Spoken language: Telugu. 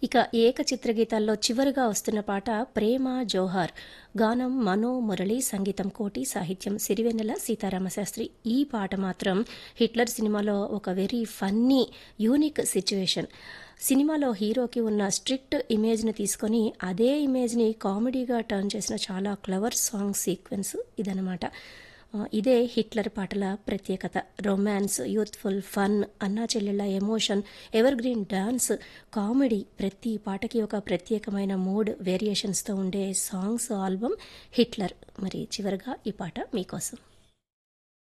ఇక ఏక చిత్రగీతాల్లో చివరిగా వస్తున్న పాట ప్రేమ జోహార్ గానం మనో మురళి సంగీతం కోటి సాహిత్యం సిరివెన్నెల సీతారామశాస్త్రి ఈ పాట మాత్రం హిట్లర్ సినిమాలో ఒక వెరీ ఫన్నీ యూనిక్ సిచ్యువేషన్ సినిమాలో హీరోకి ఉన్న స్ట్రిక్ట్ ఇమేజ్ని తీసుకొని అదే ఇమేజ్ని కామెడీగా టర్న్ చేసిన చాలా క్లవర్ సాంగ్ సీక్వెన్స్ ఇదనమాట ఆ, ఇదే హిట్లర్ పాటల ప్రత్యేకత రొమాన్స్ యూత్ఫుల్ ఫన్ అన్నా చెల్లెళ్ళ emotion evergreen dance comedy ప్రతి పాటకి ఒక ప్రత్యేకమైన మూడ్ వేరియేషన్స్తో ఉండే సాంగ్స్ ఆల్బమ్ హిట్లర్ మరి చివరిగా ఈ పాట మీకోసం